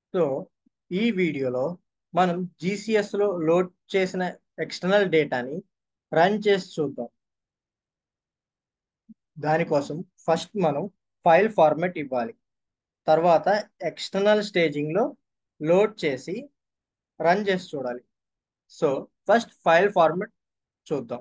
so ఈ వీడియోలో మనం GCS లో లోడ్ చేసిన ఎక్స్టర్నల్ డేటాని రన్ చేసి చూద్దాం దానికోసం ఫస్ట్ మనం ఫైల్ ఫార్మాట్ ఇవ్వాలి తర్వాత ఎక్స్టర్నల్ స్టేజింగ్లో లోడ్ చేసి రన్ చేసి చూడాలి సో ఫస్ట్ ఫైల్ ఫార్మాట్ చూద్దాం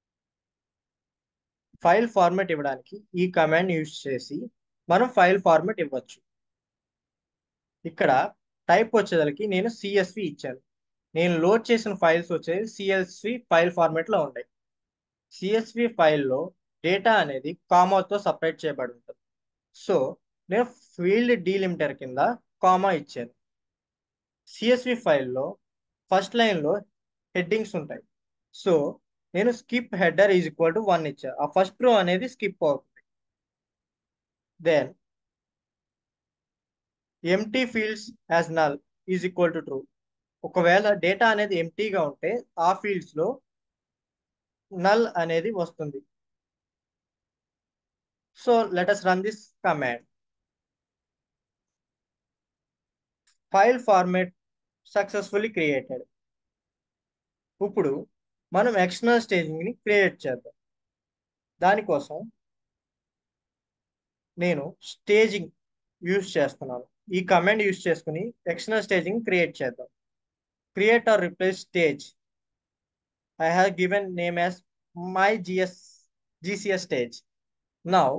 ఫైల్ ఫార్మాట్ ఇవ్వడానికి ఈ కమాండ్ యూజ్ చేసి మనం ఫైల్ ఫార్మాట్ ఇవ్వచ్చు ఇక్కడ టైప్ వచ్చేదానికి నేను సిఎస్వి ఇచ్చాను నేను లోడ్ చేసిన ఫైల్స్ వచ్చేది సిఎస్వి ఫైల్ ఫార్మాట్లో ఉంటాయి సిఎస్వి ఫైల్లో డేటా అనేది కామాతో సపరేట్ చేయబడి ఉంటుంది సో నేను ఫీల్డ్ డీలిమిటర్ కింద కామా ఇచ్చాను సిఎస్వి ఫైల్లో ఫస్ట్ లైన్లో హెడ్డింగ్స్ ఉంటాయి సో నేను skip header is equal to one ఇచ్చాను ఆ ఫస్ట్ రో అనేది స్కిప్ అవుతుంది then empty fields as null is equal to true ఒకవేళ డేటా అనేది ఎంటీగా ఉంటే ఆ ఫీల్డ్స్లో నల్ అనేది వస్తుంది so let us run this command file format successfully created ఇప్పుడు మనం ఎక్స్టర్నల్ స్టేజింగ్ని క్రియేట్ చేద్దాం దానికోసం నేను స్టేజింగ్ యూజ్ చేస్తున్నాను ఈ కమాండ్ యూజ్ చేసుకుని ఎక్స్టర్నల్ స్టేజింగ్ క్రియేట్ చేద్దాం create or replace stage I have given name as my GS GCS stage now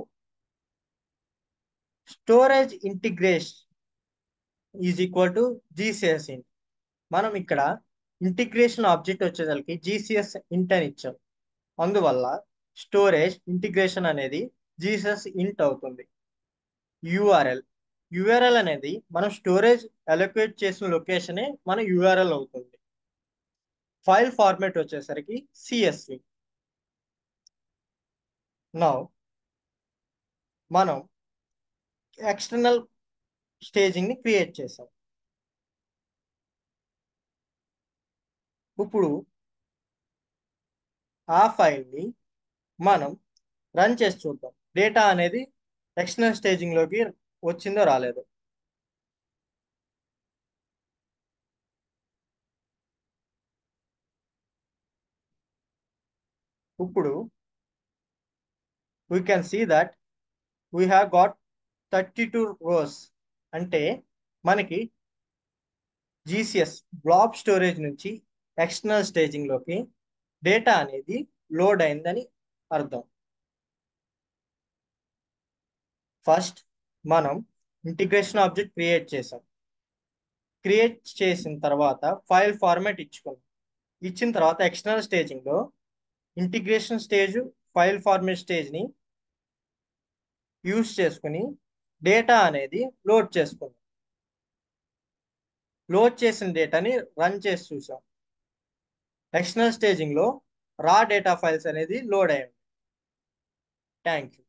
storage integration is equal to GCS int మనం ఇక్కడ ఇంటిగ్రేషన్ ఆబ్జెక్ట్ వచ్చేసరికి జీసీఎస్ ఇంట్ అని ఇచ్చాం అందువల్ల స్టోరేజ్ ఇంటిగ్రేషన్ అనేది జీసీఎస్ ఇంట్ అవుతుంది యూఆర్ఎల్ యూఆర్ఎల్ అనేది మనం స్టోరేజ్ అలొకేట్ చేసిన లొకేషనే మన యూఆర్ఎల్ అవుతుంది ఫైల్ ఫార్మాట్ వచ్చేసరికి సిఎస్వి నౌ మనం ఎక్స్టర్నల్ స్టేజింగ్ని క్రియేట్ చేసాం ఇప్పుడు ఆ ఫైల్ని మనం రన్ చేసి చూద్దాం డేటా అనేది ఎక్స్టర్నల్ స్టేజింగ్లోకి వచ్చిందో రాలేదో ఇప్పుడు we can see that we have got thirty two rows అంటే మనకి జీసీఎస్ బ్లాబ్ స్టోరేజ్ నుంచి ఎక్స్టర్నల్ స్టేజింగ్లోకి డేటా అనేది లోడ్ అయిందని అర్థం ఫస్ట్ మనం ఇంటిగ్రేషన్ ఆబ్జెక్ట్ క్రియేట్ చేసాం క్రియేట్ చేసిన తర్వాత ఫైల్ ఫార్మాట్ ఇచ్చుకున్నాం ఇచ్చిన తర్వాత ఎక్స్టర్నల్ స్టేజింగ్లో ఇంటిగ్రేషన్ స్టేజ్ ఫైల్ ఫార్మాట్ స్టేజ్ని యూస్ చేసుకుని డేటా అనేది లోడ్ చేసుకున్నాం లోడ్ చేసిన డేటాని రన్ చేసి చూసాం ఎక్స్టర్నల్ స్టేజింగ్లో రా డేటా ఫైల్స్ అనేది లోడ్ అయ్యింది థ్యాంక్ యూ